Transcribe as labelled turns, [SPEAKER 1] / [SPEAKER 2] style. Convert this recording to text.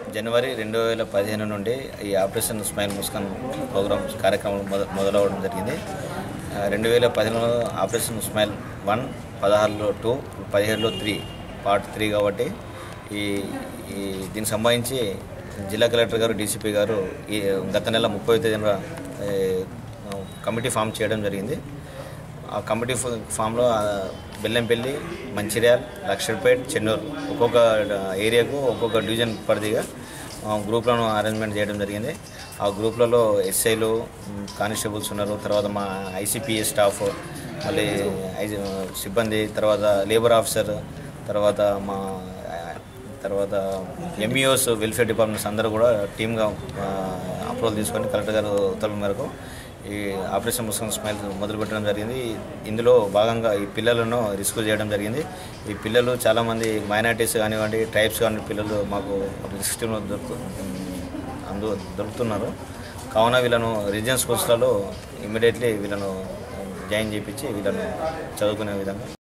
[SPEAKER 1] జనవరి రెండు వేల పదిహేను నుండి ఈ ఆపరేషన్ స్మైల్ ముస్కాన్ ప్రోగ్రామ్ కార్యక్రమం మొద మొదలవడం జరిగింది ఆ, రెండు వేల పదిహేనులో ఆపరేషన్ స్మైల్ వన్ పదహారులో టూ పదిహేడులో త్రీ పార్ట్ త్రీ కాబట్టి ఈ ఈ దీనికి సంబంధించి జిల్లా కలెక్టర్ గారు డీసీపీ గారు ఈ గత నెల ముప్పై తేదీన ఏ, కమిటీ ఫామ్ చేయడం జరిగింది ఆ కమిటీ ఫ- ఫామ్లో ఆ, బెల్లంపల్లి మంచిర్యాల్ లక్షపేట్ చెన్నూరు ఒక్కొక్క ఏరియాకు ఒక్కొక్క డివిజన్ పరిధిగా ఆ, గ్రూప్లను అరేంజ్మెంట్ చేయడం జరిగింది ఆ గ్రూప్లలో ఎస్ఐలు మ్, కానిస్టేబుల్స్ ఉన్నారు తర్వాత మా ఐసీపీఎస్ స్టాఫ్ మళ్ళీ ఐ- సిబ్బంది తర్వాత లేబర్ ఆఫీసర్ తర్వాత మా ఆ, తర్వాత ఎంఈఓస్ వెల్ఫేర్ డిపార్ట్మెంట్స్ అందరూ కూడా టీమ్గా అప్రూవల్ తీసుకొని కలెక్టర్ గారు ఉత్తర్వుల మేరకు ఈ ఆపరేషన్ ముస్లిం స్మైల్ మొదలుపెట్టడం జరిగింది ఇందులో భాగంగా ఈ పిల్లలను రిస్క్ చేయడం జరిగింది ఈ పిల్లలు చాలామంది మైనార్టీస్ కానివ్వండి ట్రైబ్స్ కానివ్వండి పిల్లలు మాకు రిస్క్ టీంలో దొరుకు అందు దొరుకుతున్నారు కావున వీళ్ళను రిజియన్ స్కూల్స్లలో ఇమీడియట్లీ వీళ్ళను జాయిన్ చేయించి వీళ్ళను చదువుకునే విధంగా